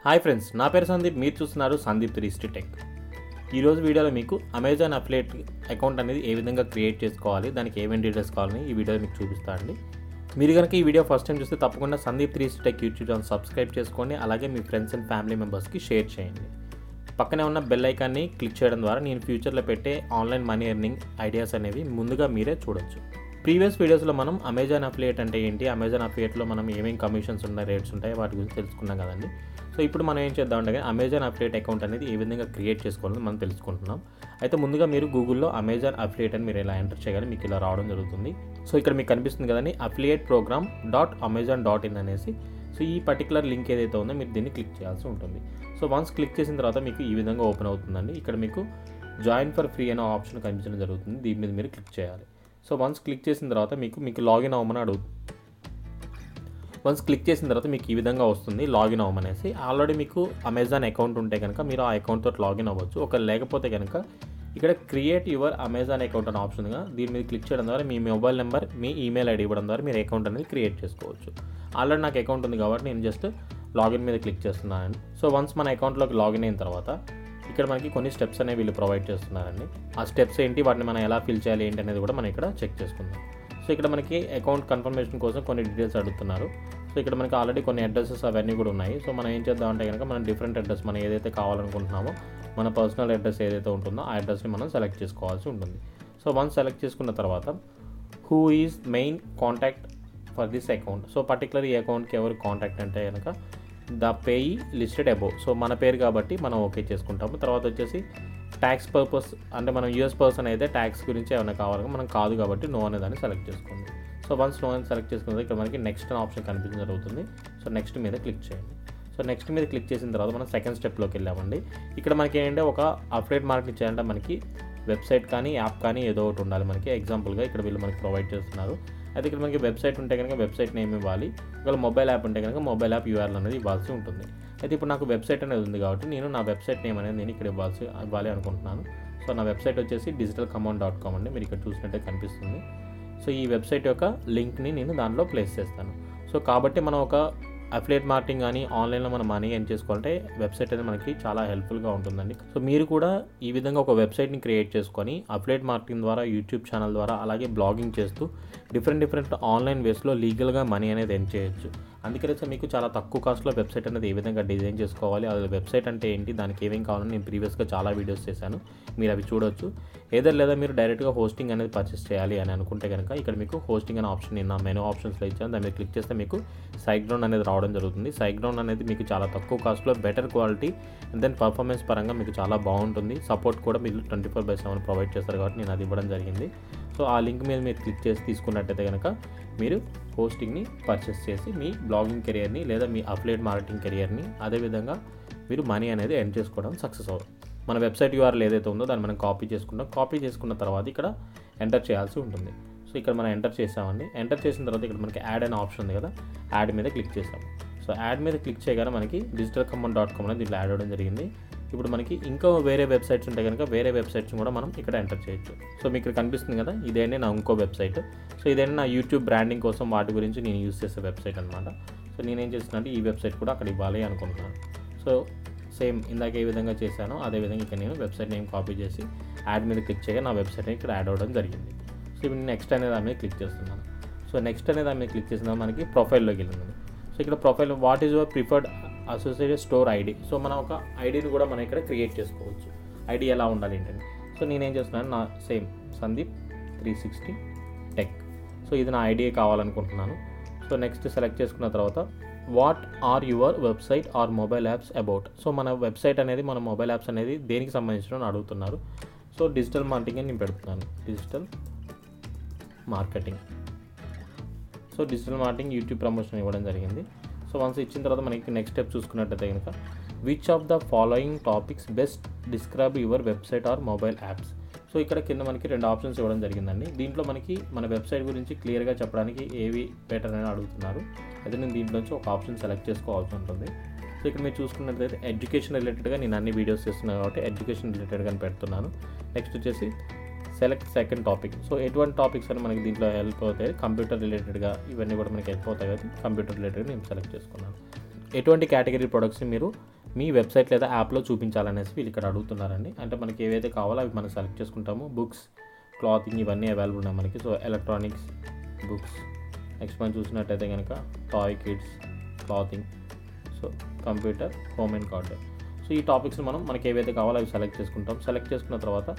Hi friends నా పేరు సందీప్ మీరు చూస్తున్నారు సందీప్ త్రీ స్ట్రీ టెక్ ఈరోజు వీడియోలో మీకు అమెజాన్ అఫిలియేట్ అకౌంట్ అనేది ఏ విధంగా క్రియేట్ చేసుకోవాలి దానికి ఏమేమి డీటెయిల్స్ కావాలని ఈ వీడియోలో మీకు చూపిస్తా అండి మీరు కనుక ఈ వీడియో ఫస్ట్ టైం చూస్తే తప్పకుండా సందీప్ త్రీ స్ట్రీ టెక్ యూట్యూబ్ ఛానల్ సబ్స్క్రైబ్ చేసుకోండి అలాగే మీ ఫ్రెండ్స్ అండ్ ఫ్యామిలీ మెంబర్స్కి షేర్ చేయండి పక్కనే ఉన్న బెల్ ఐకాన్ని క్లిక్ చేయడం ద్వారా నేను ఫ్యూచర్లో పెట్టే ఆన్లైన్ మనీ ఎర్నింగ్ ఐడియాస్ అనేవి ముందుగా మీరే చూడొచ్చు ప్రీవియస్ వీడియోస్లో మనం అమెజాన్ అఫిలియేట్ అంటే ఏంటి అమెజాన్ అఫిలియేట్లో మనం ఏమేమి కమిషన్స్ ఉన్నాయి రేట్స్ ఉంటాయి వాటి గురించి తెలుసుకున్నాం కదండి సో ఇప్పుడు మనం ఏం చేద్దాం అంటే అమెజాన్ అఫిలియేట్ అకౌంట్ అనేది ఏ విధంగా క్రియేట్ చేసుకోవాలని మనం తెలుసుకుంటున్నాం అయితే ముందుగా మీరు గూగుల్లో అమెజాన్ అఫిలియేట్ అని మీరు ఇలా ఎంటర్ చేయగానే మీకు ఇలా రావడం జరుగుతుంది సో ఇక్కడ మీకు కనిపిస్తుంది కదండి affiliate program dot Amazon dot in అనేసి సో ఈ పర్టికులర్ లింక్ ఏదైతే ఉందో మీరు దీన్ని క్లిక్ చేయాల్సి ఉంటుంది సో వన్స్ క్లిక్ చేసిన తర్వాత మీకు ఈ విధంగా ఓపెన్ అవుతుందండి ఇక్కడ మీకు జాయిన్ ఫర్ ఫ్రీ అనే ఆప్షన్ కనిపించడం జరుగుతుంది దీని మీద మీరు క్లిక్ చేయాలి సో వన్స్ క్లిక్ చేసిన తర్వాత మీకు మీకు లాగిన్ అవ్వమని అడుగుతుంది వన్స్ క్లిక్ చేసిన తర్వాత మీకు ఈ విధంగా వస్తుంది లాగిన్ అవ్వమనేసి ఆల్రెడీ మీకు అమెజాన్ అకౌంట్ ఉంటే కనుక మీరు ఆ అకౌంట్ తోటి లాగిన్ అవ్వచ్చు ఒక లేకపోతే కనుక ఇక్కడ క్రియేట్ యువర్ అమెజాన్ అకౌంట్ అనే ఆప్షన్గా దీని మీద క్లిక్ చేయడం ద్వారా మీ మొబైల్ నెంబర్ మీ ఈమెయిల్ ఐడి ఇవ్వడం ద్వారా మీరు అకౌంట్ అనేది క్రియేట్ చేసుకోవచ్చు ఆల్రెడీ నాకు అకౌంట్ ఉంది కాబట్టి నేను జస్ట్ లాగిన్ మీద క్లిక్ చేస్తున్నానండి సో వన్స్ మన అకౌంట్లోకి లాగిన్ అయిన తర్వాత ఇక్కడ మనకి కొన్ని స్టెప్స్ అనేవి వీళ్ళు ప్రొవైడ్ చేస్తున్నారండి ఆ స్టెప్స్ ఏంటి వాటిని మనం ఎలా ఫిల్ చేయాలి ఏంటి అనేది కూడా మనం ఇక్కడ చెక్ చేసుకుందాం సో ఇక్కడ మనకి అకౌంట్ కన్ఫర్మేషన్ కోసం కొన్ని డీటెయిల్స్ అడుగుతున్నారు సో ఇక్కడ మనకి ఆల్రెడీ కొన్ని అడ్రసెస్ అవన్నీ కూడా ఉన్నాయి సో మనం ఏం చేద్దాం అంటే కనుక మనం డిఫరెంట్ అడ్రస్ మనం ఏదైతే కావాలనుకుంటున్నామో మన పర్సనల్ అడ్రస్ ఏదైతే ఉంటుందో ఆ అడ్రస్ని మనం సెలెక్ట్ చేసుకోవాల్సి ఉంటుంది సో వన్స్ సెలెక్ట్ చేసుకున్న తర్వాత who is main contact for this account so particular ఈ అకౌంట్కి ఎవరు కాంటాక్ట్ అంటే కనుక the payee listed above so మన పేరు కాబట్టి మనం ఓకే చేసుకుంటాము తర్వాత వచ్చేసి ట్యాక్స్ పర్పస్ అంటే మనం యూఎస్ పర్సన్ అయితే ట్యాక్స్ గురించి ఏమైనా కావాలి మనం కాదు కాబట్టి నో అనే దాన్ని సెలెక్ట్ చేసుకోండి సో వన్స్ నో అని సెలెక్ట్ చేసుకున్న ఇక్కడ మనకి నెక్స్ట్ అనే ఆప్షన్ కనిపించడం జరుగుతుంది సో నెక్స్ట్ మీద క్లిక్ చేయండి సో నెక్స్ట్ మీద క్లిక్ చేసిన తర్వాత మనం సెకండ్ స్టెప్లోకి వెళ్ళామండి ఇక్కడ మనకి ఏంటంటే ఒక అప్డేట్ మార్కెట్ చేయాలంటే మనకి వెబ్సైట్ కానీ యాప్ కానీ ఏదో ఒకటి ఉండాలి మనకి ఎగ్జాంపుల్గా ఇక్కడ వీళ్ళు మనకి ప్రొవైడ్ చేస్తున్నారు అయితే ఇక్కడ మనకి వెబ్సైట్ ఉంటే కనుక వెబ్సైట్ నేమ్ ఇవ్వాలి ఒకవేళ మొబైల్ యాప్ ఉంటే కనుక మొబైల్ యాప్ యూఆర్ఎల్ అనేది ఇవ్వాల్సి ఉంటుంది అయితే ఇప్పుడు నాకు వెబ్సైట్ అనేది ఉంది కాబట్టి నేను నా వెబ్సైట్ నేమ్ అనేది నేను ఇక్కడ ఇవ్వాల్సి ఇవ్వాలి అనుకుంటున్నాను సో నా వెబ్సైట్ వచ్చేసి డిజిటల్ కమౌంట్ డాట్ కామ్ అండి మీరు ఇక్కడ చూసినట్టే కనిపిస్తుంది సో ఈ వెబ్సైట్ యొక్క లింక్ని నేను దానిలో ప్లేస్ చేస్తాను సో కాబట్టి మనం ఒక అఫిలియేట్ మార్కెటింగ్ కానీ ఆన్లైన్లో మనం మనీ ఎర్న్ చేసుకోవాలంటే వెబ్సైట్ అనేది మనకి చాలా హెల్ప్ఫుల్గా ఉంటుందండి సో మీరు కూడా ఈ విధంగా ఒక వెబ్సైట్ని క్రియేట్ చేసుకొని అఫిలియేట్ మార్కెటింగ్ ద్వారా యూట్యూబ్ ఛానల్ ద్వారా అలాగే బ్లాగింగ్ చేస్తూ డిఫరెంట్ డిఫరెంట్ ఆన్లైన్ వేస్లో లీగల్గా మనీ అనేది ఎర్న్ చేయొచ్చు అందుకనే సార్ మీకు చాలా తక్కువ కాస్ట్లో వెబ్సైట్ అనేది ఏ విధంగా డిజైన్ చేసుకోవాలి అది వెబ్సైట్ అంటే ఏంటి దానికి ఏమేం కావాలని నేను ప్రీవియస్గా చాలా వీడియోస్ చేశాను మీరు అవి చూడొచ్చు ఏదో లేదా మీరు డైరెక్ట్గా హోస్టింగ్ అనేది పర్చేస్ చేయాలి అని అనుకుంటే కనుక ఇక్కడ మీకు హోస్టింగ్ అనే ఆప్షన్ నేను నా మెనూ ఆప్షన్స్లో ఇచ్చాను దాని మీద క్లిక్ చేస్తే మీకు సైగ్రౌండ్ అనేది రావడం జరుగుతుంది సైగ్రౌండ్ అనేది మీకు చాలా తక్కువ కాస్ట్లో better quality and then performance పరంగా మీకు చాలా బాగుంటుంది సపోర్ట్ కూడా మీరు twenty four by seven provide చేస్తారు కాబట్టి నేను అది ఇవ్వడం జరిగింది సో ఆ లింక్ మీద మీరు క్లిక్ చేసి తీసుకున్నట్టయితే కనుక మీరు హోస్టింగ్ని పర్చేస్ చేసి మీ బ్లాగింగ్ కెరియర్ని లేదా మీ అఫ్లేట్ మార్కెటింగ్ కెరియర్ని అదేవిధంగా మీరు మనీ అనేది ఎర్న్ చేసుకోవడం సక్సెస్ అవుతుంది మన వెబ్సైట్ యూఆర్ఎల్ ఏదైతే ఉందో దాన్ని మనం కాపీ చేసుకుంటాం కాపీ చేసుకున్న తర్వాత ఇక్కడ ఎంటర్ చేయాల్సి ఉంటుంది సో ఇక్కడ మనం ఎంటర్ చేసామండి ఎంటర్ చేసిన తర్వాత ఇక్కడ మనకి యాడ్ అనే ఆప్షన్ ఉంది కదా యాడ్ మీద క్లిక్ చేసాం సో యాడ్ మీద క్లిక్ చేయగానే మనకి డిజిటల్ కమౌంట్ డాట్ కామ్ అనేది దీంట్లో యాడ్ అవ్వడం జరిగింది ఇప్పుడు మనకి ఇంకా వేరే వెబ్సైట్స్ ఉంటాయి కనుక వేరే వెబ్సైట్స్ కూడా మనం ఇక్కడ ఎంటర్ చేయొచ్చు సో మీకు ఇక్కడ కనిపిస్తుంది కదా ఇదేంటి నా ఇంకో వెబ్సైట్ సో ఇదేంటి నా యూట్యూబ్ బ్రాండింగ్ కోసం వాటి గురించి నేను యూస్ చేసే వెబ్సైట్ అనమాట సో నేనేం చేస్తున్నానంటే ఈ వెబ్సైట్ కూడా అక్కడ ఇవ్వాలి అనుకుంటున్నాను సో సేమ్ ఇందాక ఏ విధంగా చేశానో అదే విధంగా ఇక్కడ నేను వెబ్సైట్ నేమ్ కాపీ చేసి యాడ్ మీద క్లిక్ చేయగా నా వెబ్సైట్ ఇక్కడ యాడ్ అవ్వడం జరిగింది సో ఇప్పుడు నేను నెక్స్ట్ అనే దాని మీద క్లిక్ చేస్తున్నాను సో నెక్స్ట్ అనే దాని మీద క్లిక్ చేసిన మనకి ప్రొఫైల్లోకి వెళ్ళింది సో ఇక్కడ profile what is your preferred associated store ID so మనం ఒక ఐడిని కూడా మనం ఇక్కడ క్రియేట్ చేసుకోవచ్చు ఐడి ఎలా ఉండాలి ఏంటంటే సో నేనేం చేస్తున్నాను నా same Sandeep three sixty tech so ఇది నా ఐడియా కావాలనుకుంటున్నాను సో నెక్స్ట్ సెలెక్ట్ చేసుకున్న తర్వాత what are your website or mobile apps about so మన వెబ్సైట్ అనేది మన మొబైల్ యాప్స్ అనేది దేనికి సంబంధించిన అడుగుతున్నారు సో డిజిటల్ మార్కెటింగ్ అని నేను పెడుతున్నాను digital marketing so digital marketing YouTube promotion ఇవ్వడం జరిగింది సో వన్స్ ఇచ్చిన తర్వాత మనకి నెక్స్ట్ స్టెప్ చూసుకున్నట్టయితే కనుక which of the following topics best describe your website or mobile apps so ఇక్కడ కింద మనకి రెండు ఆప్షన్స్ ఇవ్వడం జరిగిందండి దీంట్లో మనకి మన వెబ్సైట్ గురించి క్లియర్గా చెప్పడానికి ఏవి బెటర్ అని అడుగుతున్నారు అయితే నేను దీంట్లోంచి ఒక ఆప్షన్ సెలెక్ట్ చేసుకోవాల్సి ఉంటుంది సో ఇక్కడ మీరు చూసుకున్నట్లయితే ఎడ్యుకేషన్ రిలేటెడ్గా నేను అన్ని వీడియోస్ చేస్తున్నాను కాబట్టి ఎడ్యుకేషన్ రిలేటెడ్గా పెడుతున్నాను నెక్స్ట్ వచ్చేసి సెలెక్ట్ సెకండ్ టాపిక్ సో ఎటువంటి టాపిక్స్ అని మనకి దీంట్లో హెల్ప్ అవుతాయి కంప్యూటర్ రిలేటెడ్గా ఇవన్నీ కూడా మనకి హెల్ప్ అవుతాయి కాబట్టి కంప్యూటర్ రిలేటెడ్ నేను సెలెక్ట్ చేసుకున్నాను ఎటువంటి కేటగిరీ ప్రొడక్ట్స్ని మీరు మీ వెబ్సైట్ లేదా యాప్లో చూపించాలనేసి వీళ్ళు ఇక్కడ అడుగుతున్నారండి అంటే మనకి ఏవైతే కావాలో అవి మనం సెలెక్ట్ చేసుకుంటాము బుక్స్ క్లాతింగ్ ఇవన్నీ అవైలబుల్ ఉన్నాయి మనకి సో ఎలక్ట్రానిక్స్ బుక్స్ నెక్స్ట్ మనం చూసినట్టయితే కనుక toy kids clothing so computer home and garden so ఈ టాపిక్స్ మనం మనకి ఏవైతే కావాలో అవి సెలెక్ట్ చేసుకుంటాం సెలెక్ట్ చేసుకున్న తర్వాత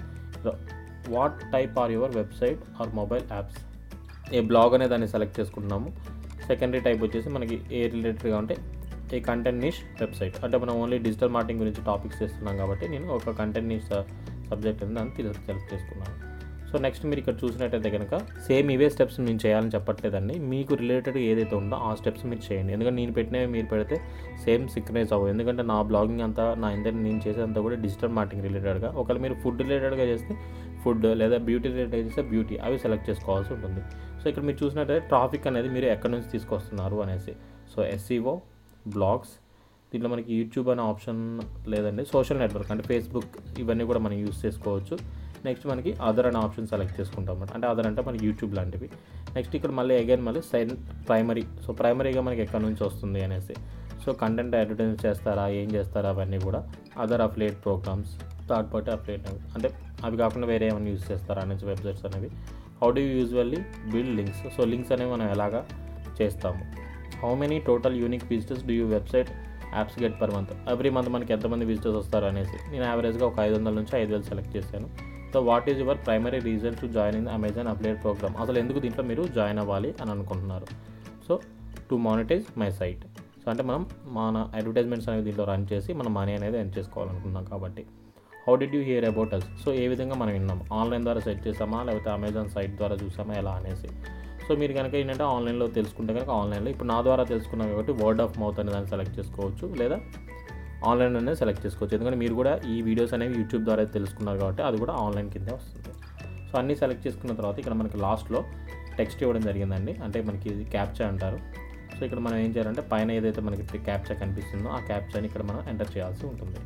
what type are your website or mobile apps a blog అనే దాన్ని సెలెక్ట్ చేసుకుంటున్నాము సెకండరీ టైప్ వచ్చేసి మనకి ఏ రిలేటెడ్గా ఉంటే ఏ కంటెంట్ నిష్ వెబ్సైట్ అంటే మనం ఓన్లీ డిజిటల్ మార్కెటింగ్ గురించి టాపిక్స్ చేస్తున్నాం కాబట్టి నేను ఒక కంటెంట్ నిష్ సబ్జెక్ట్ అని దాన్ని సెలెక్ట్ చేసుకున్నాను సో నెక్స్ట్ మీరు ఇక్కడ చూసినట్టయితే కనుక సేమ్ ఇవే స్టెప్స్ నేను చేయాలని చెప్పట్లేదండి మీకు రిలేటెడ్ ఏదైతే ఉందో ఆ స్టెప్స్ మీరు చేయండి ఎందుకంటే నేను పెట్టినవి మీరు పెడితే సేమ్ సిక్నైజ్ అవ్వదు ఎందుకంటే నా బ్లాగింగ్ అంతా నా ఇంత నేను చేసేదంతా కూడా డిజిటల్ మార్కెటింగ్ రిలేటెడ్గా ఒకవేళ మీరు ఫుడ్ రిలేటెడ్గా చేస్తే ఫుడ్ లేదా బ్యూటీ రిలేటెడ్ చేస్తే బ్యూటీ అవి సెలెక్ట్ చేసుకోవాల్సి ఉంటుంది సో ఇక్కడ మీరు చూసినట్టయితే ట్రాఫిక్ అనేది మీరు ఎక్కడి నుంచి తీసుకొస్తున్నారు అనేసి సో ఎస్సీఓ బ్లాగ్స్ దీంట్లో మనకి యూట్యూబ్ అనే ఆప్షన్ లేదండి సోషల్ నెట్వర్క్ అంటే ఫేస్బుక్ ఇవన్నీ కూడా మనం యూస్ చేసుకోవచ్చు నెక్స్ట్ మనకి అదర్ అనే ఆప్షన్ సెలెక్ట్ చేసుకుంటాం అన్నమాట అంటే అదర్ అంటే మనకి యూట్యూబ్ లాంటివి నెక్స్ట్ ఇక్కడ మళ్ళీ అగైన్ మళ్ళీ సైన్ ప్రైమరీ సో ప్రైమరీగా మనకి ఎక్కడి నుంచి వస్తుంది అనేసి సో కంటెంట్ అడ్వర్టైజ్ చేస్తారా ఏం చేస్తారా అవన్నీ కూడా other affiliate programs third party affiliate అవి అంటే అవి కాకుండా వేరే ఏమైనా యూస్ చేస్తారా అనేసి వెబ్సైట్స్ అనేవి how do usually build links so links అనేవి మనం ఎలాగా చేస్తాము how many total unique visitors do you website apps get per month every month మనకి ఎంతమంది విజిటర్స్ వస్తారు అనేసి నేను యావరేజ్గా ఒక ఐదు వందల నుంచి ఐదు వేలు సెలెక్ట్ చేశాను so what is your primary reason to join in Amazon affiliate program అసలు ఎందుకు దీంట్లో మీరు జాయిన్ అవ్వాలి అని అనుకుంటున్నారు so to monetize my site so అంటే మనం మన అడ్వర్టైజ్మెంట్స్ అనేవి దీంట్లో రన్ చేసి మన మనీ అనేది ఎర్న్ చేసుకోవాలనుకుంటున్నాం కాబట్టి how did you hear about us so ఏ విధంగా మనం విన్నాం ఆన్లైన్ ద్వారా సెట్ చేసామా లేకపోతే అమెజాన్ సైట్ ద్వారా చూసామా ఎలా అనేసి సో మీరు కనుక ఏంటంటే ఆన్లైన్లో తెలుసుకుంటే కనుక ఆన్లైన్లో ఇప్పుడు నా ద్వారా తెలుసుకున్నాం కాబట్టి వర్డ్ ఆఫ్ మౌత్ అనే దాన్ని సెలెక్ట్ చేసుకోవచ్చు లేదా ఆన్లైన్ అనేది సెలెక్ట్ చేసుకోవచ్చు ఎందుకంటే మీరు కూడా ఈ వీడియోస్ అనేవి యూట్యూబ్ ద్వారా తెలుసుకున్నారు కాబట్టి అది కూడా ఆన్లైన్ కిందే వస్తుంది సో అన్నీ సెలెక్ట్ చేసుకున్న తర్వాత ఇక్కడ మనకి లాస్ట్లో టెక్స్ట్ ఇవ్వడం జరిగిందండి అంటే మనకి ఇది క్యాప్చా అంటారు సో ఇక్కడ మనం ఏం చేయాలంటే పైన ఏదైతే మనకి క్యాప్చా కనిపిస్తుందో ఆ క్యాప్చాని ఇక్కడ మనం ఎంటర్ చేయాల్సి ఉంటుంది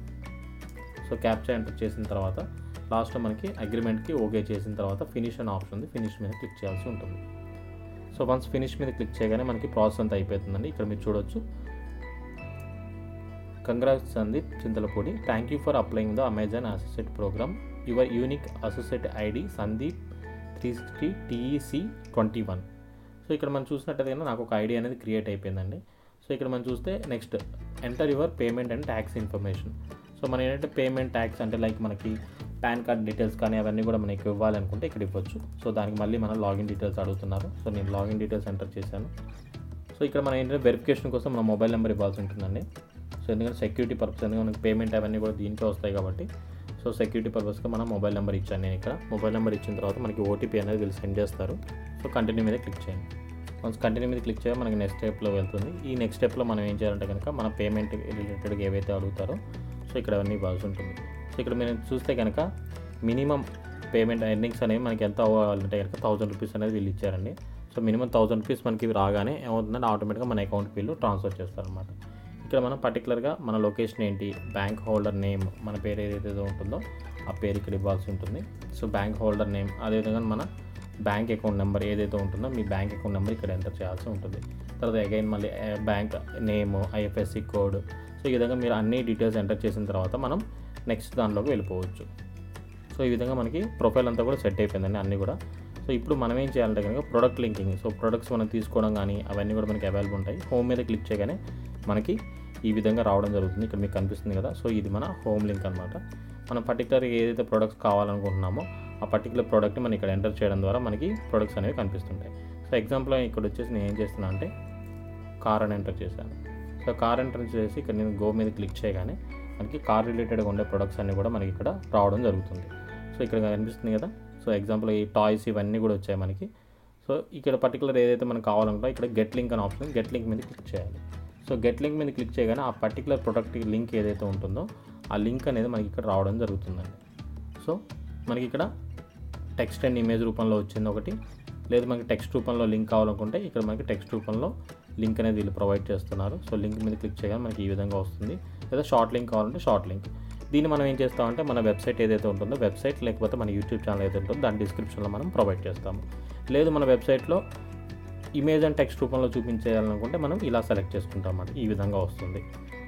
సో క్యాప్చా ఎంటర్ చేసిన తర్వాత లాస్ట్లో మనకి అగ్రిమెంట్కి ఓకే చేసిన తర్వాత ఫినిష్ అనే ఆప్షన్ ఉంది ఫినిష్ మీద క్లిక్ చేయాల్సి ఉంటుంది సో వన్స్ ఫినిష్ మీద క్లిక్ చేయగానే మనకి ప్రాసెస్ అంతా అయిపోతుందండి ఇక్కడ మీరు చూడొచ్చు congrats Sandeep Chintalapudi thank you for applying the Amazon associate program your unique associate ID Sandeep three sixty TEC twenty one so ఇక్కడ మనం చూసినట్టయితే నాకు ఒక ఐడి అనేది క్రియేట్ అయిపోయిందండి సో ఇక్కడ మనం చూస్తే next enter your payment and tax information so మనం ఏంటంటే పేమెంట్ ట్యాక్స్ అంటే లైక్ మనకి పాన్ కార్డ్ డీటెయిల్స్ కానీ అవన్నీ కూడా మనకి ఇవ్వాలనుకుంటే ఇక్కడ ఇవ్వచ్చు సో దానికి మళ్ళీ మనం లాగిన్ డీటెయిల్స్ అడుగుతున్నారు సో నేను లాగిన్ డీటెయిల్స్ ఎంటర్ చేశాను సో ఇక్కడ మనం ఏంటంటే వెరిఫికేషన్ కోసం మన మొబైల్ నెంబర్ ఇవ్వాల్సి ఉంటుందండి సో ఎందుకంటే సెక్యూరిటీ పర్పస్ ఎందుకంటే మనకి పేమెంట్ అవన్నీ కూడా దీంట్లో వస్తాయి కాబట్టి సో సెక్యూరిటీ పర్పస్గా మనం మొబైల్ నెంబర్ ఇచ్చాను నేను ఇక్కడ మొబైల్ నెంబర్ ఇచ్చిన తర్వాత మనకి ఓటీపీ అనేది వీళ్ళు సెండ్ చేస్తారు సో కంటిన్యూ మీద క్లిక్ చేయండి వన్స్ కంటిన్యూ మీద క్లిక్ చేయాలి మనకి నెక్స్ట్ స్టెప్లో వెళ్తుంది ఈ నెక్స్ట్ స్టెప్లో మనం ఏం చేయాలంటే కనుక మన పేమెంట్ రిలేటెడ్గా ఏవైతే అడుగుతారో సో ఇక్కడ అవన్నీ ఇవ్వాల్సి ఉంటుంది సో ఇక్కడ మీరు చూస్తే కనుక మినిమం పేమెంట్ ఎర్నింగ్స్ అనేవి మనకి ఎంత అవ్వాలంటే కనుక థౌసండ్ రూపీస్ అనేది వీళ్ళు ఇచ్చారండి సో మినిమం థౌసండ్ రూపీస్ మనకి రాగానే ఏమవుతుందంటే ఆటోమేటిక్గా మన అకౌంట్కి వీళ్ళు ట్రాన్స్ఫర్ చేస్తారనమాట ఇక్కడ మనం పర్టికులర్గా మన లొకేషన్ ఏంటి బ్యాంక్ హోల్డర్ నేమ్ మన పేరు ఏదైతే ఉంటుందో ఆ పేరు ఇక్కడ ఇవ్వాల్సి ఉంటుంది సో బ్యాంక్ హోల్డర్ నేమ్ అదేవిధంగా మన బ్యాంక్ అకౌంట్ నెంబర్ ఏదైతే ఉంటుందో మీ బ్యాంక్ అకౌంట్ నెంబర్ ఇక్కడ ఎంటర్ చేయాల్సి ఉంటుంది తర్వాత అగైన్ మళ్ళీ bank name IFSC code so ఈ విధంగా మీరు అన్ని డీటెయిల్స్ ఎంటర్ చేసిన తర్వాత మనం నెక్స్ట్ దానిలోకి వెళ్ళిపోవచ్చు సో ఈ విధంగా మనకి ప్రొఫైల్ అంతా కూడా సెట్ అయిపోయిందండి అన్నీ కూడా సో ఇప్పుడు మనం ఏం చేయాలంటే కనుక ప్రొడక్ట్ లింకింగ్ సో ప్రొడక్ట్స్ మనం తీసుకోవడం కానీ అవన్నీ కూడా మనకి అవైలబుల్ ఉంటాయి హోమ్ మీద క్లిక్ చేయగానే మనకి ఈ విధంగా రావడం జరుగుతుంది ఇక్కడ మీకు కనిపిస్తుంది కదా సో ఇది మన హోమ్ లింక్ అనమాట మనం పర్టికులర్ ఏదైతే ప్రొడక్ట్స్ కావాలనుకుంటున్నామో ఆ పర్టికులర్ ప్రోడక్ట్ని మనం ఇక్కడ ఎంటర్ చేయడం ద్వారా మనకి ప్రొడక్ట్స్ అనేవి కనిపిస్తుంటాయి సో ఎగ్జాంపుల్ ఇక్కడ వచ్చేసి నేను ఏం చేస్తున్నా అంటే కార్ అని ఎంటర్ చేశాను సో కార్ ఎంటర్ చేసి ఇక్కడ నేను గో మీద క్లిక్ చేయగానే మనకి కార్ రిలేటెడ్గా ఉండే ప్రొడక్ట్స్ అన్నీ కూడా మనకి ఇక్కడ రావడం జరుగుతుంది సో ఇక్కడ కనిపిస్తుంది కదా సో ఎగ్జాంపుల్ ఈ టాయ్స్ ఇవన్నీ కూడా వచ్చాయి మనకి సో ఇక్కడ పర్టికులర్ ఏదైతే మనకు కావాలనుకుంటో ఇక్కడ గెట్ లింక్ అని ఆప్షన్ గెట్ లింక్ మీద క్లిక్ చేయాలి సో గెట్ లింక్ మీద క్లిక్ చేయగానే ఆ పర్టికులర్ ప్రొడక్ట్ లింక్ ఏదైతే ఉంటుందో ఆ లింక్ అనేది మనకి ఇక్కడ రావడం జరుగుతుందండి సో మనకి ఇక్కడ టెక్స్ట్ అండ్ ఇమేజ్ రూపంలో వచ్చింది ఒకటి లేదు మనకి టెక్స్ట్ రూపంలో లింక్ కావాలనుకుంటే ఇక్కడ మనకి టెక్స్ట్ రూపంలో లింక్ అనేది వీళ్ళు ప్రొవైడ్ చేస్తున్నారు సో లింక్ మీద క్లిక్ చేయగానే మనకి ఈ విధంగా వస్తుంది లేదా షార్ట్ లింక్ కావాలంటే షార్ట్ లింక్ దీన్ని మనం ఏం చేస్తామంటే మన వెబ్సైట్ ఏదైతే ఉంటుందో వెబ్సైట్ లేకపోతే మన యూట్యూబ్ ఛానల్ ఏదైతే ఉంటుందో దాని డిస్క్రిప్షన్లో మనం ప్రొవైడ్ చేస్తాము లేదు మన వెబ్సైట్లో ఇమేజ్ అండ్ టెక్స్ట్ రూపంలో చూపించేయాలనుకుంటే మనం ఇలా సెలెక్ట్ చేసుకుంటాం అన్నమాట ఈ విధంగా వస్తుంది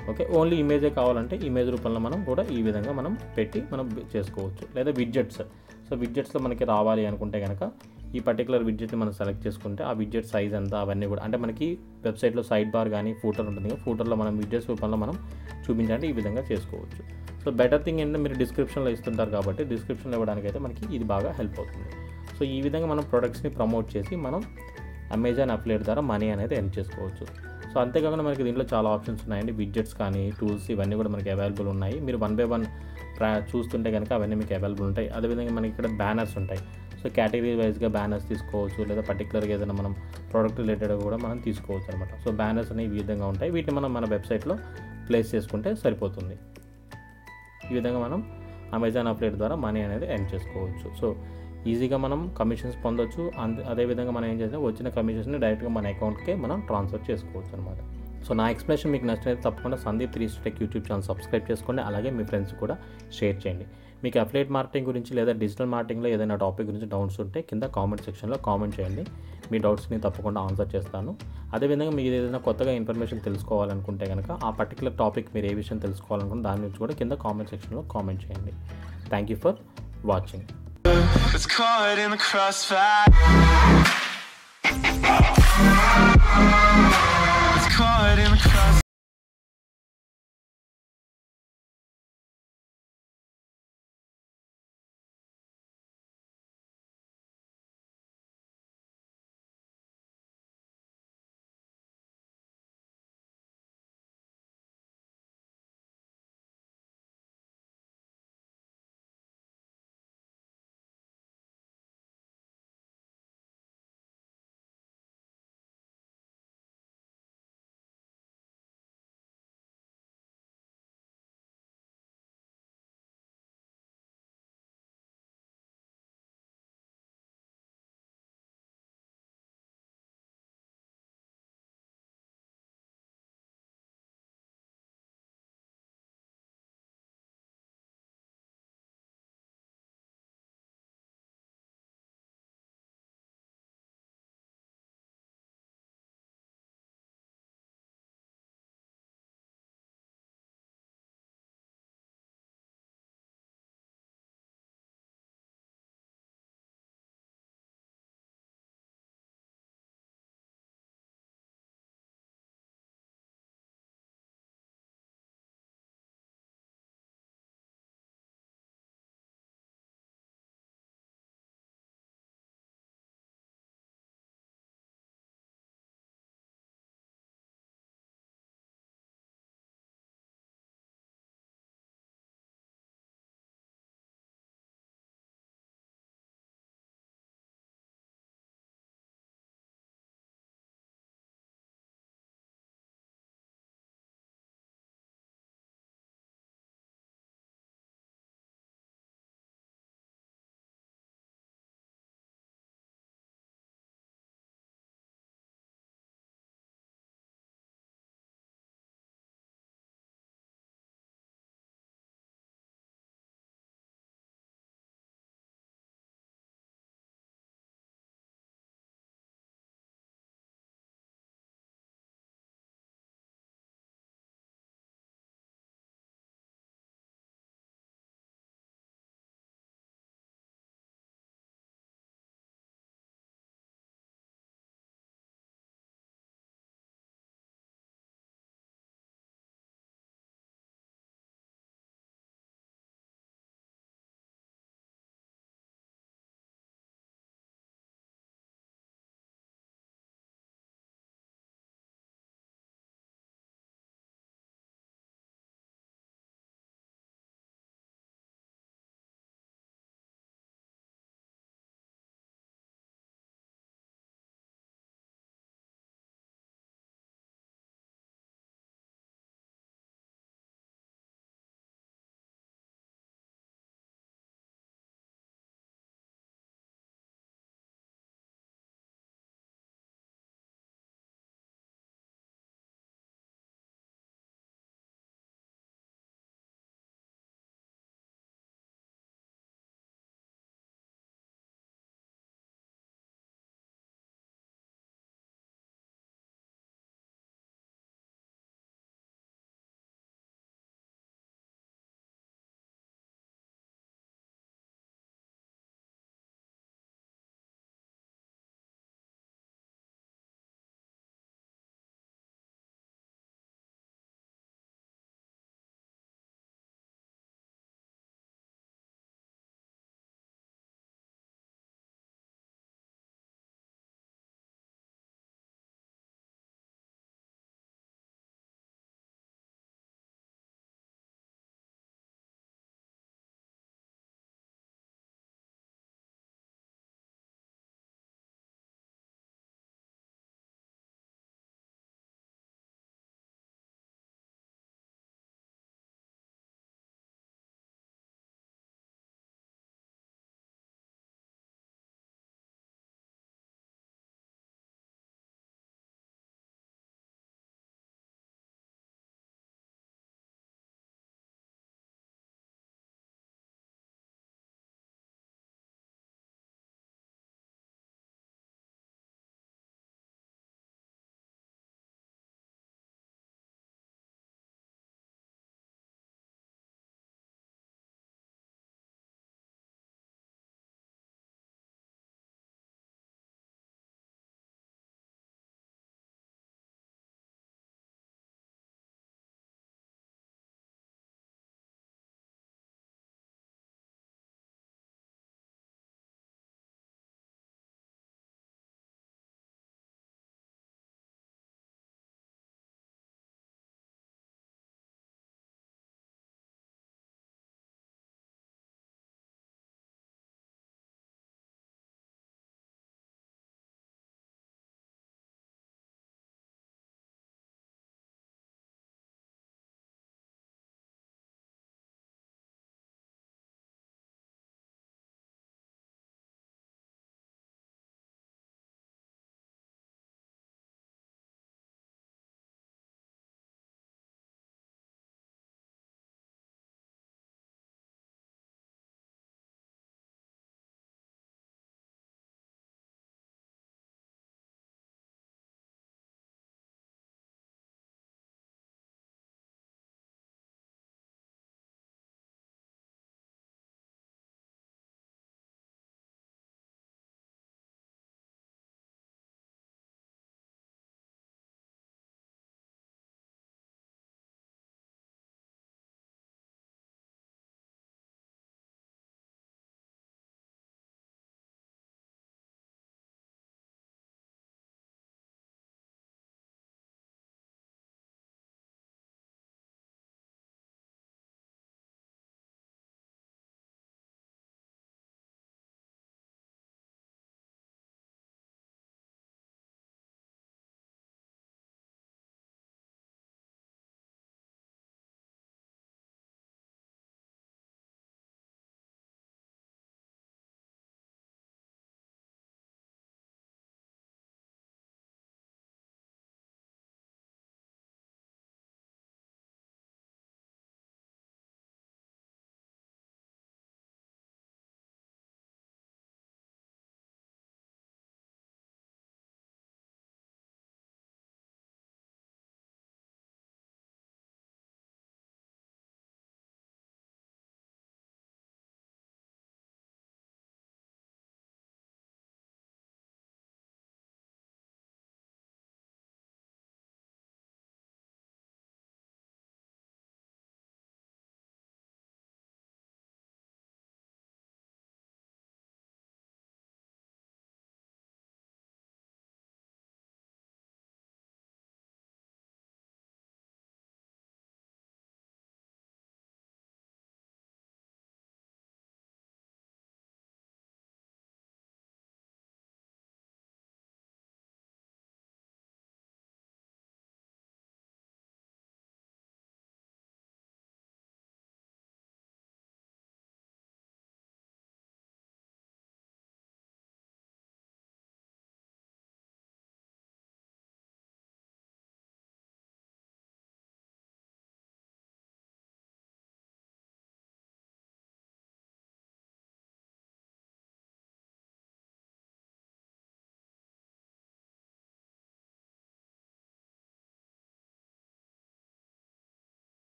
ఓకే ఓన్లీ ఇమేజే కావాలంటే ఇమేజ్ రూపంలో మనం కూడా ఈ విధంగా మనం పెట్టి మనం చేసుకోవచ్చు లేదా విడ్జెట్స్ సో విడ్జెట్స్లో మనకి రావాలి అనుకుంటే కనుక ఈ పర్టికులర్ విడ్జెట్ని మనం సెలెక్ట్ చేసుకుంటే ఆ విడ్జెట్ సైజ్ ఎంత అవన్నీ కూడా అంటే మనకి వెబ్సైట్లో సైడ్ బార్ కానీ ఫూటర్ ఉంటుంది కదా ఫూటర్లో మనం విడ్జెట్స్ రూపంలో మనం చూపించాలంటే ఈ విధంగా చేసుకోవచ్చు సో బెటర్ థింగ్ ఏంటంటే మీరు డిస్క్రిప్షన్లో ఇస్తుంటారు కాబట్టి డిస్క్రిప్షన్లో ఇవ్వడానికి అయితే మనకి ఇది బాగా హెల్ప్ అవుతుంది సో ఈ విధంగా మనం ప్రొడక్ట్స్ని ప్రమోట్ చేసి మనం అమెజాన్ అప్లైట్ ద్వారా మనీ అనేది ఎర్న్ చేసుకోవచ్చు సో అంతేకాకుండా మనకి దీంట్లో చాలా ఆప్షన్స్ ఉన్నాయండి విడ్జెట్స్ కానీ టూల్స్ ఇవన్నీ కూడా మనకి అవైలబుల్ ఉన్నాయి మీరు వన్ బై వన్ చూస్తుంటే కనుక అవన్నీ మీకు అవైలబుల్ ఉంటాయి అదేవిధంగా మనకి ఇక్కడ బ్యానర్స్ ఉంటాయి సో కేటగిరీ వైజ్గా బ్యానర్స్ తీసుకోవచ్చు లేదా పర్టికులర్గా ఏదైనా మనం ప్రోడక్ట్ రిలేటెడ్ కూడా మనం తీసుకోవచ్చు అనమాట సో బ్యానర్స్ అనేవి ఈ విధంగా ఉంటాయి వీటిని మనం మన వెబ్సైట్లో ప్లేస్ చేసుకుంటే సరిపోతుంది ఈ విధంగా మనం అమెజాన్ అప్లైట్ ద్వారా మనీ అనేది ఎర్న్ చేసుకోవచ్చు సో ఈజీగా మనం కమిషన్స్ పొందొచ్చు అంత అదేవిధంగా మనం ఏం చేస్తే వచ్చిన కమిషన్స్ని డైరెక్ట్గా మన అకౌంట్కే మనం ట్రాన్స్ఫర్ చేసుకోవచ్చు అనమాట సో నా ఎక్స్ప్లెనేషన్ మీకు నచ్చినట్లయితే తప్పకుండా Sandeep three tech YouTube channel subscribe చేసుకోండి అలాగే మీ ఫ్రెండ్స్ కూడా షేర్ చేయండి మీకు అప్లైట్ మార్కెటింగ్ గురించి లేదా డిజిటల్ మార్కెటింగ్లో ఏదైనా టాపిక్ గురించి డౌట్స్ ఉంటే కింద కామెంట్ సెక్షన్లో కామెంట్ చేయండి మీ డౌట్స్ని తప్పకుండా ఆన్సర్ చేస్తాను అదేవిధంగా మీరు ఏదైనా కొత్తగా ఇన్ఫర్మేషన్ తెలుసుకోవాలనుకుంటే కనుక ఆ పర్టికులర్ టాపిక్ మీరు ఏ విషయం తెలుసుకోవాలనుకుంటే దాని గురించి కూడా కింద కామెంట్ సెక్షన్లో కామెంట్ చేయండి thank you for watching It's caught in the crossfire. It's caught in the crossfire.